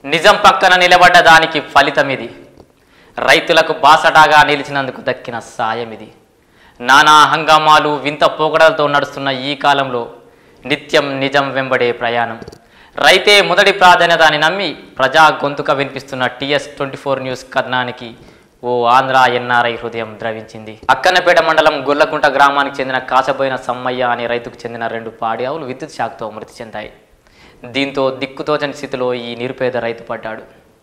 నిజం పక్కన నిలబడ్డ దానికి ఫలితం ఇది రైతులకు బాసటాగా నిలిచినందుకు దక్కిన సాయం ఇది నానా హంగామాలు వింత పోకడలతో నడుస్తున్న ఈ కాలంలో నిత్యం నిజం వెంబడే ప్రయాణం రైతే మొదటి ప్రాధాన్యత అని నమ్మి ప్రజా గొంతుక వినిపిస్తున్న టీఎస్ ట్వంటీ ఫోర్ న్యూస్ కథనానికి ఓ ఆంధ్ర ఎన్ఆర్ఐ హృదయం ద్రవించింది అక్కన్నపేట మండలం గుర్లకుంట గ్రామానికి చెందిన కాసబోయిన సమ్మయ్య అనే రైతుకు చెందిన రెండు పాడి ఆవులు విద్యుత్ షాక్తో మృతి చెందాయి దీంతో దిక్కుతోచని స్థితిలో ఈ నిరుపేద రైతు పడ్డాడు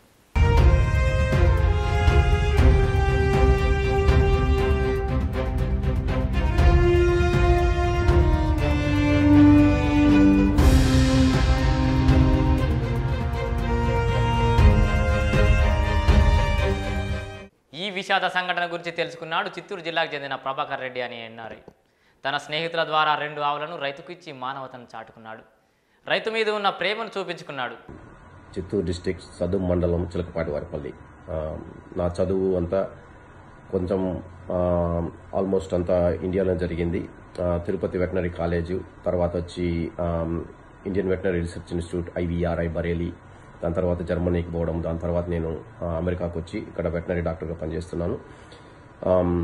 ఈ విషాద సంఘటన గురించి తెలుసుకున్నాడు చిత్తూరు జిల్లాకు చెందిన ప్రభాకర్ రెడ్డి అని ఎన్ఆర్ఐ తన స్నేహితుల ద్వారా రెండు ఆవులను రైతుకు ఇచ్చి మానవతను చాటుకున్నాడు రైతు మీద ఉన్న ప్రేమను చూపించుకున్నాడు చిత్తూరు డిస్టిక్ సదుం మండలం చిలకపాటి వారిపల్లి ఆ, నా చదువు అంతా కొంచెం ఆ, ఆల్మోస్ట్ అంతా ఇండియాలో జరిగింది ఆ, తిరుపతి వెటనరీ కాలేజు తర్వాత వచ్చి ఆ, Indian veterinary research institute IVRI Bareilly దాని తర్వాత జర్మనీకి పోవడం దాని తర్వాత నేను ఆ, అమెరికాకు వచ్చి ఇక్కడ వెటనరీ డాక్టర్గా పనిచేస్తున్నాను ఆమ్,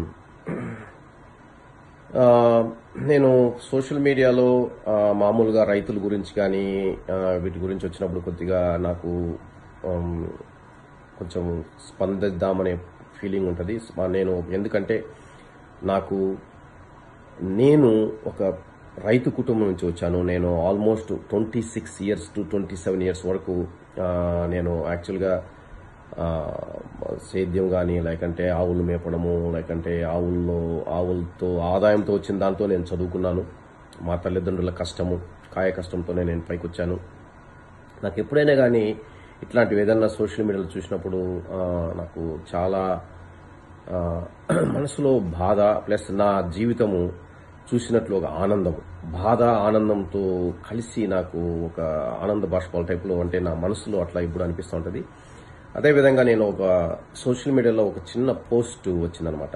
ఆ, నేను సోషల్ మీడియాలో ఆ, మామూలుగా రైతుల గురించి కానీ ఆ, వీటి గురించి వచ్చినప్పుడు కొద్దిగా నాకు ఆమ్, కొంచెం స్పందిద్దామనే ఫీలింగ్ ఉంటుంది నేను ఎందుకంటే నాకు నేను ఒక రైతు కుటుంబం నుంచి వచ్చాను నేను almost twenty six years to twenty seven years వరకు ఆ, నేను యాక్చువల్గా ఆ, సేద్యం కానీ లేకంటే ఆవులు మేపడము లేకంటే ఆవుల్లో ఆవులతో ఆదాయంతో వచ్చిన దాంతో నేను చదువుకున్నాను మా తల్లిదండ్రుల కష్టము కాయ కష్టంతోనే నేను పైకి వచ్చాను నాకు ఎప్పుడైనా కానీ ఇట్లాంటివి ఏదన్నా సోషల్ మీడియాలో చూసినప్పుడు ఆ, నాకు చాలా ఆ, మనసులో బాధ ప్లస్ నా జీవితము చూసినట్లు ఒక ఆనందం బాధ ఆనందంతో కలిసి నాకు ఒక ఆనంద బాష్పాల టైప్లో అంటే నా మనసులో అట్లా ఇప్పుడు అనిపిస్తూ ఉంటుంది అదేవిధంగా నేను ఒక సోషల్ మీడియాలో ఒక చిన్న పోస్ట్ వచ్చిందనమాట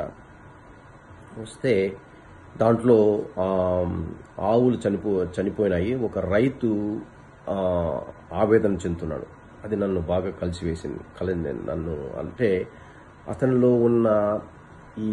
వస్తే దాంట్లో ఆ, ఆవులు చనిపో చనిపోయినాయి ఒక రైతు ఆ, ఆవేదన చెందుతున్నాడు అది నన్ను బాగా కలిసివేసింది కలింది నన్ను అంటే అతనిలో ఉన్న ఈ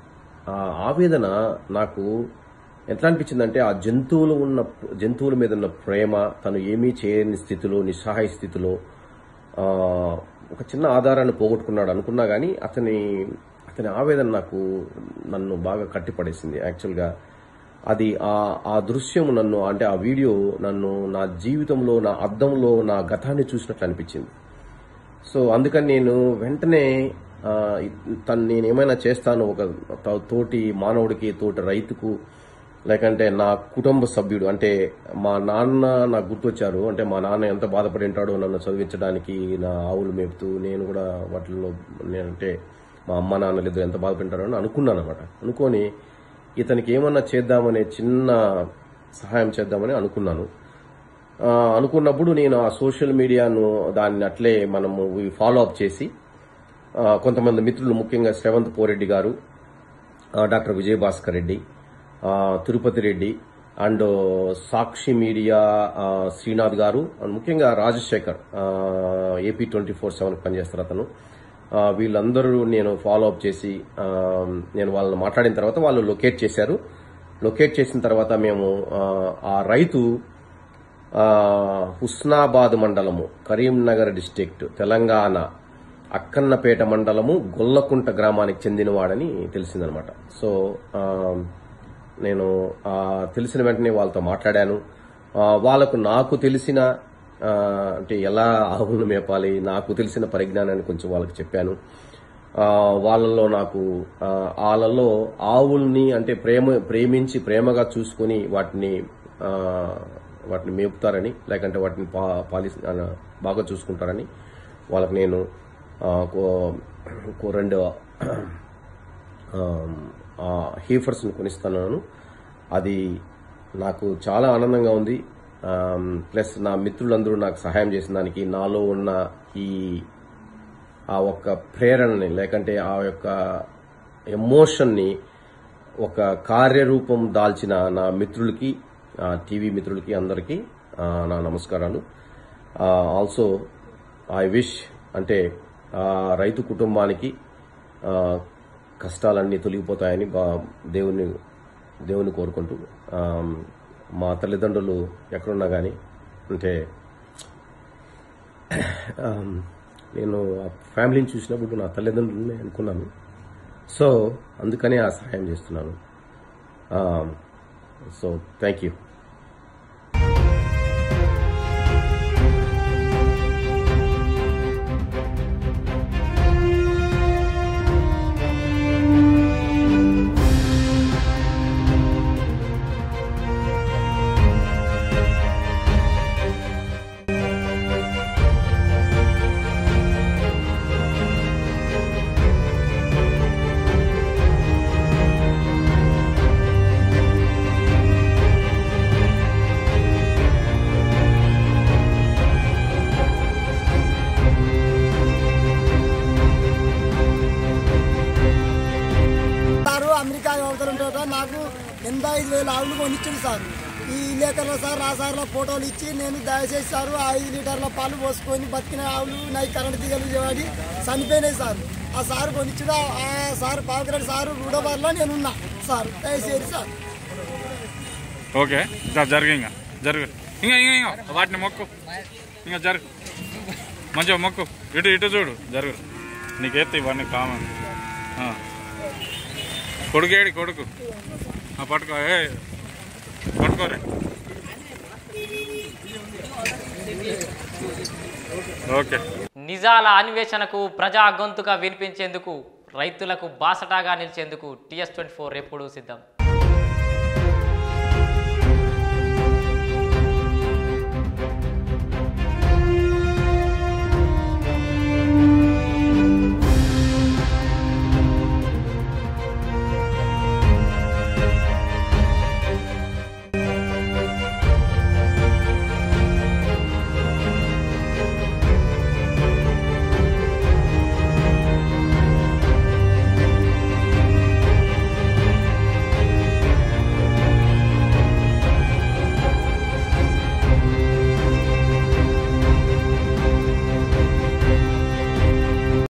ఆ ఆవేదన నాకు ఎట్లా అనిపించిందంటే ఆ జంతువులు ఉన్న జంతువుల మీద ఉన్న ప్రేమ తను ఏమీ చేయని స్థితిలో నిస్సహాయ స్థితిలో ఆ, ఒక చిన్న ఆధారాన్ని పోగొట్టుకున్నాడు అనుకున్నా కానీ అతని అతని ఆవేదన నాకు నన్ను బాగా కట్టిపడేసింది యాక్చువల్గా అది ఆ ఆ దృశ్యం నన్ను అంటే ఆ వీడియో నన్ను నా జీవితంలో నా అద్దంలో నా గతాన్ని చూసినట్లు అనిపించింది సో అందుకని నేను వెంటనే ఆ, తను నేను ఏమైనా చేస్తాను ఒక త- తోటి మానవుడికి తోటి రైతుకు లేకంటే నా కుటుంబ సభ్యుడు అంటే మా నాన్న నాకు గుర్తొచ్చారు అంటే మా నాన్న ఎంత బాధపడి ఉంటాడో నన్ను చదివించడానికి నా ఆవులు మేపుతూ నేను కూడా వాటిల్లో నేనంటే మా అమ్మ నాన్నలు ఇద్దరు ఎంత బాధపడి అని అనుకున్నాను అనమాట అనుకొని ఇతనికి ఏమన్నా చేద్దామనే చిన్న సహాయం చేద్దామని అనుకున్నాను ఆ, అనుకున్నప్పుడు నేను ఆ సోషల్ మీడియాను దాన్ని అట్లే మనము ఫాలో అప్ చేసి ఆ, కొంతమంది మిత్రులు ముఖ్యంగా శ్రవంత్ పోరెడ్డి గారు ఆ, డాక్టర్ విజయభాస్కర్ రెడ్డి ఆ, తిరుపతి రెడ్డి అండ్ సాక్షి మీడియా ఆ, శ్రీనాథ్ గారు అండ్ ముఖ్యంగా Rajasekhar AP twenty four seven పనిచేస్తారు అతను ఆ, వీళ్ళందరూ నేను ఫాలో అప్ చేసి ఆ, నేను వాళ్ళని మాట్లాడిన తర్వాత వాళ్ళు లొకేట్ చేశారు లొకేట్ చేసిన తర్వాత మేము ఆ, ఆ రైతు ఆ, హుస్నాబాద్ మండలము కరీంనగర్ డిస్టిక్ట్ తెలంగాణ అక్కన్నపేట మండలము గొల్లకుంట గ్రామానికి చెందినవాడని తెలిసిందనమాట సో ఆ, నేను ఆ, తెలిసిన వెంటనే వాళ్ళతో మాట్లాడాను ఆ, వాళ్ళకు నాకు తెలిసిన ఆ, అంటే ఎలా ఆవులను మేపాలి నాకు తెలిసిన పరిజ్ఞానాన్ని కొంచెం వాళ్ళకి చెప్పాను ఆ, వాళ్ళలో నాకు ఆ, వాళ్ళలో ఆవుల్ని అంటే ప్రేమ ప్రేమించి ప్రేమగా చూసుకుని వాటిని ఆ, వాటిని మేపుతారని లేకంటే వాటిని పా పాలి ఆ, బాగా చూసుకుంటారని వాళ్ళకి నేను ఆ, కో- కో రెండు ఆ హీఫర్స్ని కొనిస్తున్నాను అది నాకు చాలా ఆనందంగా ఉంది ఆమ్, ప్లస్ నా మిత్రులందరూ నాకు సహాయం చేసిన దానికి నాలో ఉన్న ఈ ఆ ఒక్క ప్రేరణని లేకంటే ఆ యొక్క ఎమోషన్ని ఒక కార్యరూపం దాల్చిన నా మిత్రులకి ఆ, టీవీ మిత్రులకి అందరికీ ఆ, నా నమస్కారాలు ఆల్సో ఐ విష్ అంటే ఆ రైతు కుటుంబానికి ఆ, కష్టాలన్నీ తొలగిపోతాయని బా- దేవుని దేవుని కోరుకుంటూ ఆ, మా తల్లిదండ్రులు ఎక్కడున్నా కానీ అంటే ఆ, నేను ఆ ఫ్యామిలీని చూసినప్పుడు నా తల్లిదండ్రులని అనుకున్నాను సో అందుకనే ఆ సహాయం చేస్తున్నాను so thank you sir America అవతల ఉంటారట నాకు ఎనభై ఐదు వేల ఆవులు కొనిచ్చింది సార్ ఈ విలేకరుల సార్ ఆ సార్ల ఫోటోలు ఇచ్చి నేను దయచేసి సారు ఆ ఐదు లీటర్ల పాలు పోసుకొని బతికిన ఆవులు నాకు కరెంట్ తీగలు చేయబడి చనిపోయినాయి సార్ ఆ సార్ కొనిచ్చుడు ఆ సార్ పావుకరెడ్డి సారు రూడబార్లో నేనున్నా సార్ దయచేసి సార్ ఓకే దా జరుగు ఇంకా జరుగు ఇంకా ఇంకా ఇంకా వాటిని మొక్కు ఇంకా జరుగు మంచిగా మొక్కు ఇటు ఇటు చూడు జరుగు నీకెత్తి ఇవన్నీ కామన్ ఆ. కొడుకేడి కొడుకు ఆ, పట్టుకో ఏ పట్టుకోరే ఓకే నిజాల అన్వేషణకు ప్రజా గొంతుగా వినిపించేందుకు రైతులకు బాసటాగా నిలిచేందుకు టీఎస్ ట్వంటీ ఫోర్ ఎప్పుడూ సిద్ధం